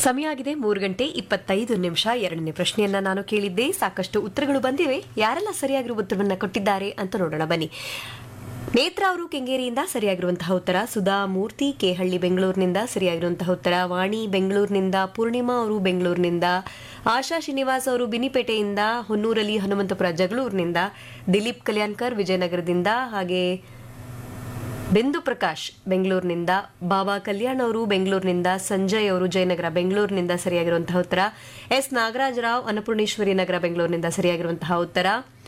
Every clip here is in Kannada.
ಸಮಯ ಆಗಿದೆ ಮೂರು ಗಂಟೆ ಇಪ್ಪತ್ತೈದು ನಿಮಿಷ ಎರಡನೇ ಪ್ರಶ್ನೆಯನ್ನ ನಾನು ಕೇಳಿದ್ದೆ ಸಾಕಷ್ಟು ಉತ್ತರಗಳು ಬಂದಿವೆ ಯಾರೆಲ್ಲ ಸರಿಯಾಗಿರುವ ಉತ್ತರವನ್ನ ಕೊಟ್ಟಿದ್ದಾರೆ ಅಂತ ನೋಡೋಣ ಬನ್ನಿ ನೇತ್ರ ಅವರು ಕೆಂಗೇರಿಯಿಂದ ಸರಿಯಾಗಿರುವಂತಹ ಉತ್ತರ ಸುಧಾ ಮೂರ್ತಿ ಕೆಹಳ್ಳಿ ಬೆಂಗಳೂರಿನಿಂದ ಸರಿಯಾಗಿರುವಂತಹ ಉತ್ತರ ವಾಣಿ ಬೆಂಗಳೂರಿನಿಂದ ಪೂರ್ಣಿಮಾ ಅವರು ಬೆಂಗಳೂರಿನಿಂದ ಆಶಾ ಶ್ರೀನಿವಾಸ್ ಅವರು ಬಿನಿಪೇಟೆಯಿಂದ ಹೊನ್ನೂರಲ್ಲಿ ಹನುಮಂತಪುರ ಜಗಳೂರಿನಿಂದ ದಿಲೀಪ್ ಕಲ್ಯಾಣ್ಕರ್ ವಿಜಯನಗರದಿಂದ ಹಾಗೆ ಬಿಂದು ಪ್ರಕಾಶ್ ಬೆಂಗಳೂರಿನಿಂದ ಬಾಬಾ ಕಲ್ಯಾಣ್ ಅವರು ಬೆಂಗಳೂರಿನಿಂದ ಸಂಜಯ್ ಅವರು ಜಯನಗರ ಬೆಂಗಳೂರಿನಿಂದ ಸರಿಯಾಗಿರುವಂತಹ ಉತ್ತರ ಎಸ್ ನಾಗರಾಜರಾವ್ ಅನ್ನಪೂರ್ಣೇಶ್ವರಿ ನಗರ ಬೆಂಗಳೂರಿನಿಂದ ಸರಿಯಾಗಿರುವಂತಹ ಉತ್ತರ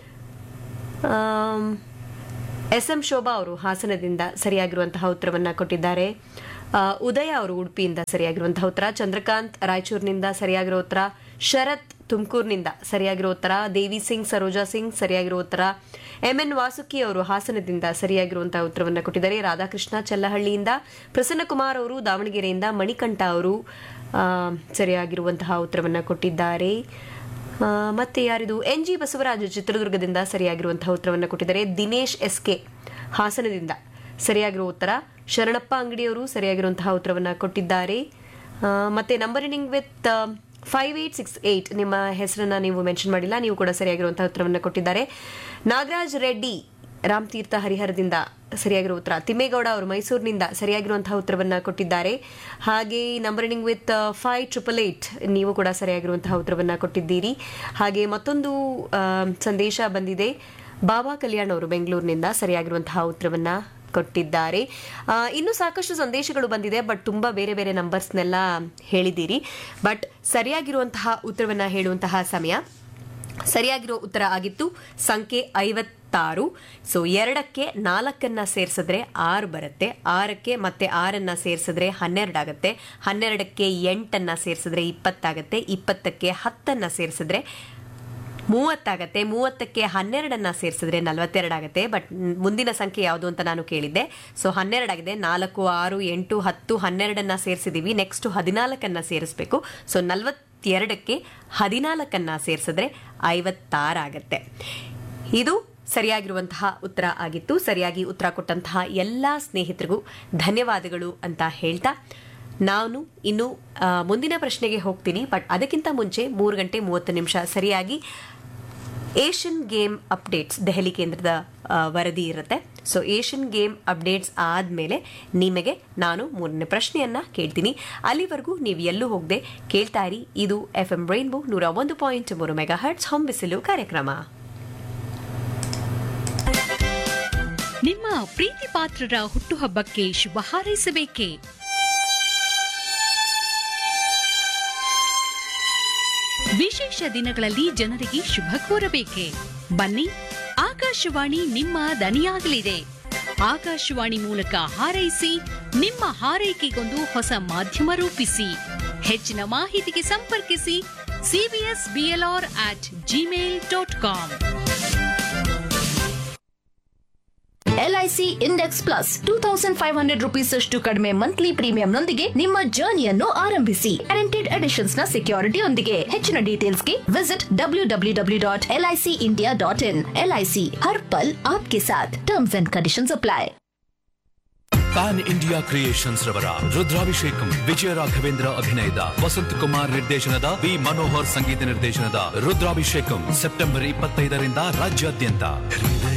ಆಮ್, ಎಸ್ ಎಂ ಶೋಭಾ ಅವರು ಹಾಸನದಿಂದ ಸರಿಯಾಗಿರುವಂತಹ ಉತ್ತರವನ್ನ ಕೊಟ್ಟಿದ್ದಾರೆ ಆ, ಉದಯ ಅವರು ಉಡುಪಿಯಿಂದ ಸರಿಯಾಗಿರುವಂತಹ ಉತ್ತರ ಚಂದ್ರಕಾಂತ್ ರಾಯಚೂರಿನಿಂದ ಸರಿಯಾಗಿರೋ ಉತ್ತರ ಶರತ್ ತುಮಕೂರಿನಿಂದ ಸರಿಯಾಗಿರೋ ಉತ್ತರ ದೇವಿ ಸಿಂಗ್ ಸರೋಜಾ ಸಿಂಗ್ ಸರಿಯಾಗಿರೋ ಉತ್ತರ ಎಂ ಎನ್ ವಾಸುಕಿ ಅವರು ಹಾಸನದಿಂದ ಸರಿಯಾಗಿರುವಂತಹ ಉತ್ತರವನ್ನ ಕೊಟ್ಟಿದ್ದಾರೆ ರಾಧಾಕೃಷ್ಣ ಚಲ್ಲಹಳ್ಳಿಯಿಂದ ಪ್ರಸನ್ನಕುಮಾರ್ ಅವರು ದಾವಣಗೆರೆಯಿಂದ ಮಣಿಕಂಠ ಅವರು ಆ, ಸರಿಯಾಗಿರುವಂತಹ ಉತ್ತರವನ್ನ ಕೊಟ್ಟಿದ್ದಾರೆ ಆ, ಮತ್ತೆ ಯಾರಿದು ಎನ್ ಜಿ ಬಸವರಾಜ್ ಚಿತ್ರದುರ್ಗದಿಂದ ಸರಿಯಾಗಿರುವಂತಹ ಉತ್ತರವನ್ನು ಕೊಟ್ಟಿದ್ದಾರೆ ದಿನೇಶ್ ಎಸ್ ಕೆ ಹಾಸನದಿಂದ ಸರಿಯಾಗಿರುವ ಉತ್ತರ ಶರಣಪ್ಪ ಅಂಗಡಿಯವರು ಸರಿಯಾಗಿರುವಂತಹ ಉತ್ತರವನ್ನು ಕೊಟ್ಟಿದ್ದಾರೆ ಆ, ಮತ್ತೆ numbering with five eight six eight ನಿಮ್ಮ ಹೆಸರನ್ನ ನೀವು ಮೆನ್ಷನ್ ಮಾಡಿಲ್ಲ ನೀವು ಕೂಡ ಸರಿಯಾಗಿರುವಂತಹ ಉತ್ತರವನ್ನು ಕೊಟ್ಟಿದ್ದಾರೆ ನಾಗರಾಜ್ ರೆಡ್ಡಿ ರಾಮತೀರ್ಥ ಹರಿಹರದಿಂದ ಸರಿಯಾಗಿರೋ ಉತ್ತರ ತಿಮ್ಮೇಗೌಡ ಅವರು ಮೈಸೂರಿನಿಂದ ಸರಿಯಾಗಿರುವಂತಹ ಉತ್ತರವನ್ನ ಕೊಟ್ಟಿದ್ದಾರೆ ಹಾಗೆ numbering with five triple eight ನೀವು ಕೂಡ ಸರಿಯಾಗಿರುವಂತಹ ಉತ್ತರವನ್ನ ಕೊಟ್ಟಿದ್ದೀರಿ ಹಾಗೆ ಮತ್ತೊಂದು ಆ, ಸಂದೇಶ ಬಂದಿದೆ ಬಾಬಾ ಕಲ್ಯಾಣ್ ಅವರು ಬೆಂಗಳೂರಿನಿಂದ ಸರಿಯಾಗಿರುವಂತಹ ಉತ್ತರವನ್ನ ಕೊಟ್ಟಿದ್ದಾರೆ ಆ, ಇನ್ನು ಸಾಕಷ್ಟು ಸಂದೇಶಗಳು ಬಂದಿದೆ ಬಟ್ ತುಂಬಾ ಬೇರೆ ಬೇರೆ ನಂಬರ್ಸ್ನೆಲ್ಲ ಹೇಳಿದ್ದೀರಿ ಬಟ್ ಸರಿಯಾಗಿರುವಂತಹ ಉತ್ತರವನ್ನ ಹೇಳುವಂತಹ ಸಮಯ ಸರಿಯಾಗಿರೋ ಉತ್ತರ ಆಗಿತ್ತು ಸಂಖ್ಯೆ ಐವತ್ತಾರು ಸೊ ಎರಡಕ್ಕೆ ನಾಲ್ಕನ್ನ ಸೇರಿಸಿದ್ರೆ ಆರು ಬರುತ್ತೆ ಆರಕ್ಕೆ ಮತ್ತೆ ಆರನ್ನ ಸೇರಿಸಿದ್ರೆ ಹನ್ನೆರಡಾಗತ್ತೆ ಹನ್ನೆರಡಕ್ಕೆ ಎಂಟನ್ನ ಸೇರಿಸಿದ್ರೆ ಇಪ್ಪತ್ತಾಗತ್ತೆ ಇಪ್ಪತ್ತಕ್ಕೆ ಹತ್ತನ್ನ ಸೇರಿಸಿದ್ರೆ ಮೂವತ್ತಾಗತ್ತೆ ಮೂವತ್ತಕ್ಕೆ ಹನ್ನೆರಡನ್ನ ಸೇರಿಸಿದ್ರೆ ನಲವತ್ತೆರಡಾಗತ್ತೆ ಬಟ್ ಮುಂದಿನ ಸಂಖ್ಯೆ ಯಾವುದು ಅಂತ ನಾನು ಕೇಳಿದ್ದೆ ಸೊ ಹನ್ನೆರಡಾಗಿದೆ ನಾಲ್ಕು ಆರು ಎಂಟು ಹತ್ತು ಹನ್ನೆರಡನ್ನ ಸೇರಿಸಿದೀವಿ ನೆಕ್ಸ್ಟ್ ಹದಿನಾಲ್ಕನ್ನ ಸೇರಿಸಬೇಕು ಸೊ ನಲವತ್ತೆರಡಕ್ಕೆ ಹದಿನಾಲ್ಕನ್ನ ಸೇರಿಸಿದ್ರೆ ಐವತ್ತಾರಾಗತ್ತೆ ಇದು ಸರಿಯಾಗಿರುವಂತಹ ಉತ್ತರ ಆಗಿತ್ತು ಸರಿಯಾಗಿ ಉತ್ತರ ಕೊಟ್ಟಂತಹ ಎಲ್ಲ ಸ್ನೇಹಿತರಿಗೂ ಧನ್ಯವಾದಗಳು ಅಂತ ಹೇಳ್ತಾ ನಾನು ಇನ್ನು ಆ, ಮುಂದಿನ ಪ್ರಶ್ನೆಗೆ ಹೋಗ್ತೀನಿ ಬಟ್ ಅದಕ್ಕಿಂತ ಮುಂಚೆ ಮೂರು ಗಂಟೆ ಮೂವತ್ತು ನಿಮಿಷ ಸರಿಯಾಗಿ ಏಷ್ಯನ್ ಗೇಮ್ ಅಪ್ಡೇಟ್ಸ್ ದೆಹಲಿ ಕೇಂದ್ರದ ಆ, ವರದಿ ಇರುತ್ತೆ ಸೊ ಏಷ್ಯನ್ ಗೇಮ್ ಅಪ್ಡೇಟ್ಸ್ ಆದಮೇಲೆ ನಿಮಗೆ ನಾನು ಮೂರನೇ ಪ್ರಶ್ನೆಯನ್ನ ಕೇಳ್ತೀನಿ ಅಲ್ಲಿವರೆಗೂ ನೀವು ಎಲ್ಲೂ ಹೋಗದೆ ಕೇಳ್ತಾ ಇರಿ ಇದು ಎಫ್ ಎಂ ರೈನ್ಬೋ ನೂರ ಒಂದು ಪಾಯಿಂಟ್ ಮೂರು ಮೆಗಾ ಹರ್ಟ್ಸ್ ಹೊಂಬಿಸಿಲು ಕಾರ್ಯಕ್ರಮ ನಿಮ್ಮ ಪ್ರೀತಿ ಪಾತ್ರರ ಹುಟ್ಟುಹಬ್ಬಕ್ಕೆ ಶುಭ ಹಾರೈಸಬೇಕೇ ವಿಶೇಷ ದಿನಗಳಲ್ಲಿ ಜನರಿಗೆ ಶುಭ ಕೋರಬೇಕೆ ಬನ್ನಿ ಆಕಾಶವಾಣಿ ನಿಮ್ಮ ದನಿಯಾಗಲಿದೆ ಆಕಾಶವಾಣಿ ಮೂಲಕ ಹಾರೈಸಿ ನಿಮ್ಮ ಹಾರೈಕೆಗೊಂದು ಹೊಸ ಮಾಧ್ಯಮ ರೂಪಿಸಿ ಹೆಚ್ಚಿನ ಮಾಹಿತಿಗೆ ಸಂಪರ್ಕಿಸಿ C B S B L R at gmail dot com L I C index plus two thousand five hundred rupees ಅಷ್ಟು ಕಡಿಮೆ ಮಂತ್ಲಿ ಪ್ರೀಮಿಯಂನೊಂದಿಗೆ ನಿಮ್ಮ ಜರ್ನಿಯನ್ನು ಆರಂಭಿಸಿ ಗ್ಯಾರಂಟಿಡ್ ಎಡಿಷನ್ಸ್ ನ ಸೆಕ್ಯೂರಿಟಿ ಒಂದಿಗೆ ಹೆಚ್ಚಿನ ಡೀಟೇಲ್ಸ್ಗೆ visit W W W dot L I C India dot in L I C ಹರ್ ಪಲ್ ಆಪ್ಕೆ ಸಾಥ್ terms and conditions apply pan India creations ರವರ ರುದ್ರಾಭಿಷೇಕಂ ವಿಜಯ ರಾಘವೇಂದ್ರ ಅಭಿನಯದ ವಸಂತ್ ಕುಮಾರ್ ನಿರ್ದೇಶನದ ವಿ ಮನೋಹರ್ ಸಂಗೀತ ನಿರ್ದೇಶನದ ರುದ್ರಾಭಿಷೇಕಂ ಸೆಪ್ಟೆಂಬರ್ ಇಪ್ಪತ್ತೈದರಿಂದ ರಾಜ್ಯಾದ್ಯಂತ